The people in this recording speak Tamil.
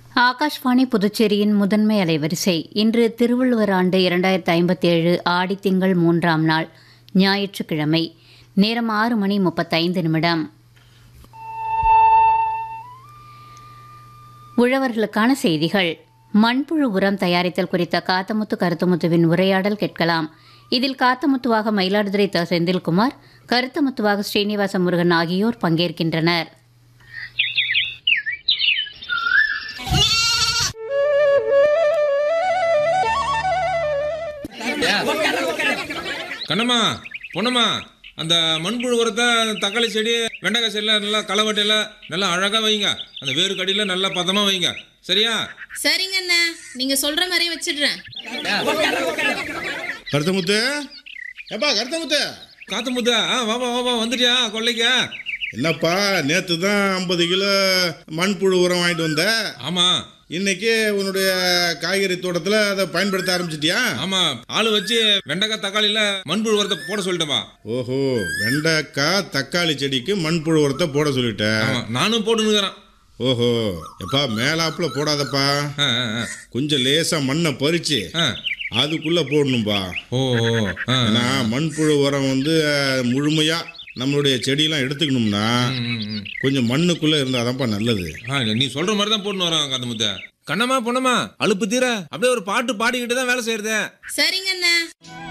ஆகாஷ்வாணி புதுச்சேரியின் முதன்மை அலைவரிசை இன்று திருவள்ளுவர் ஆண்டு இரண்டாயிரத்தி ஐம்பத்தி ஏழு ஆடி திங்கள் மூன்றாம் நாள் ஞாயிற்றுக்கிழமை நேரம் ஆறு மணி முப்பத்தைந்து நிமிடம் உழவர்களுக்கான செய்திகள் மண்புழு உரம் தயாரித்தல் குறித்த காத்தமுத்து கருத்தமுத்துவின் உரையாடல் கேட்கலாம் இதில் காத்தமுத்துவாக மயிலாடுதுறை த செந்தில்குமார் கருத்தமுத்துவாக ஸ்ரீனிவாச முருகன் ஆகியோர் பங்கேற்கின்றனர் கண்ணம்மா பொண்ணம்மா அந்த மண்புழு உரத்தை தக்காளி செடி வெண்டைக்காய் செடியில் நல்லா களவட்டையில் நல்லா அழகாக வைங்க அந்த வேறு கடியில் நல்லா பதமாக வைங்க சரியா சரிங்க அண்ணா நீங்க சொல்ற மாதிரியே வச்சிடுறேன் கருத்தமுத்து ஏப்பா கருத்தமுத்து காத்து முத்தா ஆ வாப்பா வாப்பா வந்துட்டியா கொள்ளைக்கா என்னப்பா நேற்று தான் ஐம்பது கிலோ மண்புழு உரம் வாங்கிட்டு வந்த ஆமாம் இன்னைக்கு உன்னுடைய காய்கறி தோட்டத்தில் அதை பயன்படுத்த ஆரம்பிச்சிட்டியா ஆமாம் ஆள் வச்சு வெண்டைக்காய் தக்காளியில் மண்புழு உரத்தை போட சொல்லிட்டேப்பா ஓஹோ வெண்டைக்காய் தக்காளி செடிக்கு மண்புழு உரத்தை போட சொல்லிட்டேன் ஆமாம் நானும் போட்டுன்னுக்குறேன் ஓஹோ எப்பா மேலாப்புல போடாதப்பா ஆ ஆ, ஆ. கொஞ்சம் லேசா மண்ணை பறிச்சு ஆ அதுக்குள்ள போடணும்பா ஓ ஓ ஆ ஏன்னா மண்புழு உரம் வந்து அஹ், முழுமையா நம்மளுடைய செடியெல்லாம் எடுத்துக்கணும்னா ம், ம், ம். கொஞ்சம் மண்ணுக்குள்ள இருந்தாதான்ப்பா நல்லது ஆ நீ சொல்ற மாதிரி தான் போட்டுன்னு வரோம் காத்து முத்த கண்ணம்மா பொண்ணம்மா அலுப்பு தீர அப்படியே ஒரு பாட்டு பாடிக்கிட்டு தான் வேலை செய்யறது சரிங்க அண்ணா